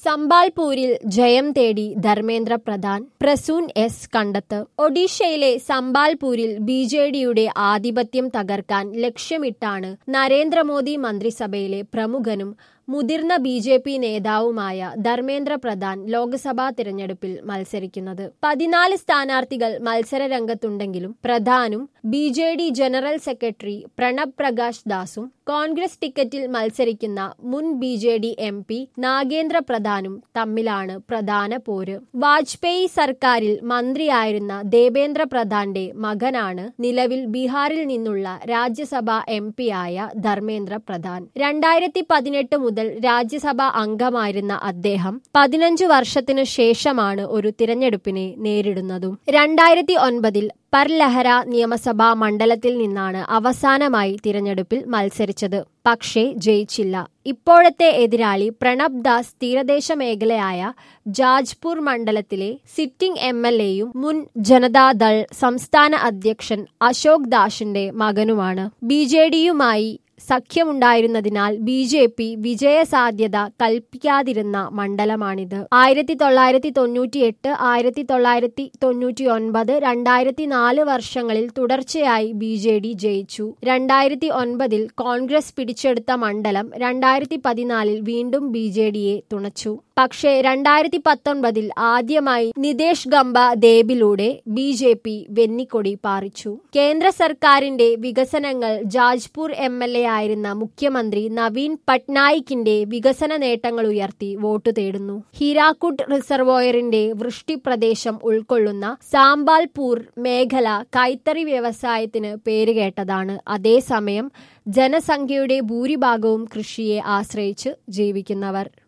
സംബാൽപൂരിൽ ജയം തേടി ധർമ്മേന്ദ്ര പ്രധാൻ പ്രസൂൻ എസ് കണ്ടത്ത് ഒഡീഷയിലെ സംബാൽപൂരിൽ ബി ജെ ഡിയുടെ ആധിപത്യം തകർക്കാൻ ലക്ഷ്യമിട്ടാണ് നരേന്ദ്രമോദി മന്ത്രിസഭയിലെ പ്രമുഖനും മുതിർന്ന ബി ജെ പി നേതാവുമായ ധർമ്മേന്ദ്ര പ്രധാൻ ലോക്സഭാ തിരഞ്ഞെടുപ്പിൽ മത്സരിക്കുന്നത് പതിനാല് സ്ഥാനാർത്ഥികൾ മത്സര രംഗത്തുണ്ടെങ്കിലും പ്രധാനും B J D general secretary Pranab Prakash ദാസും കോൺഗ്രസ് ടിക്കറ്റിൽ മത്സരിക്കുന്ന മുൻ B J D M P Nagendra പ്രധാനും തമ്മിലാണ് പ്രധാന പോര് വാജ്പേയി സർക്കാരിൽ മന്ത്രിയായിരുന്ന ദേവേന്ദ്ര പ്രധാന്റെ മകനാണ് നിലവിൽ ബീഹാറിൽ നിന്നുള്ള രാജ്യസഭാ എം പിയായ ധർമ്മേന്ദ്ര പ്രധാൻ രണ്ടായിരത്തി പതിനെട്ട് മുതൽ രാജ്യസഭാ അംഗമായിരുന്ന അദ്ദേഹം പതിനഞ്ചു വർഷത്തിനു ശേഷമാണ് ഒരു തിരഞ്ഞെടുപ്പിനെ നേരിടുന്നതും രണ്ടായിരത്തി ഒൻപതിൽ പർലഹര നിയമസഭാ മണ്ഡലത്തിൽ നിന്നാണ് അവസാനമായി തിരഞ്ഞെടുപ്പിൽ മത്സരിച്ചത് പക്ഷേ ജയിച്ചില്ല ഇപ്പോഴത്തെ എതിരാളി പ്രണബ് ദാസ് തീരദേശ മേഖലയായ ജാജ്പൂർ മണ്ഡലത്തിലെ സിറ്റിംഗ് എം എൽ എയും മുൻ ജനതാദൾ സംസ്ഥാന അധ്യക്ഷൻ അശോക് ദാഷിന്റെ മകനുമാണ് ബി ജെ ഡിയുമായി സഖ്യമുണ്ടായിരുന്നതിനാൽ ബി ജെ പി വിജയസാധ്യത കൽപ്പിക്കാതിരുന്ന മണ്ഡലമാണിത് ആയിരത്തി തൊള്ളായിരത്തി തൊണ്ണൂറ്റി എട്ട് ആയിരത്തി തൊള്ളായിരത്തി തൊണ്ണൂറ്റി ഒൻപത് രണ്ടായിരത്തി നാല് വർഷങ്ങളിൽ തുടർച്ചയായി ബി ജെ ഡി ജയിച്ചു രണ്ടായിരത്തി ഒൻപതിൽ കോൺഗ്രസ് പിടിച്ചെടുത്ത മണ്ഡലം രണ്ടായിരത്തി പതിനാലിൽ വീണ്ടും ബി ജെ ഡിയെ തുണച്ചു പക്ഷേ രണ്ടായിരത്തി പത്തൊൻപതിൽ ആദ്യമായി നിതേഷ് ഗംബ ദേബിലൂടെ ബി ജെ പി വെന്നിക്കൊടി പാറിച്ചു കേന്ദ്ര സർക്കാരിന്റെ വികസനങ്ങൾ ജാജ്പൂർ എം എൽ എ ആയിരുന്ന മുഖ്യമന്ത്രി നവീൻ പട്നായിക്കിന്റെ വികസന നേട്ടങ്ങൾ ഉയർത്തി വോട്ട് തേടുന്നു ഹീരാക്കുഡ് റിസർവോയറിന്റെ വൃഷ്ടി പ്രദേശം ഉൾക്കൊള്ളുന്ന സാമ്പാൽപൂർ മേഖല കൈത്തറി വ്യവസായത്തിന് പേരുകേട്ടതാണ് അതേസമയം ജനസംഖ്യയുടെ ഭൂരിഭാഗവും കൃഷിയെ ആശ്രയിച്ച് ജീവിക്കുന്നവർ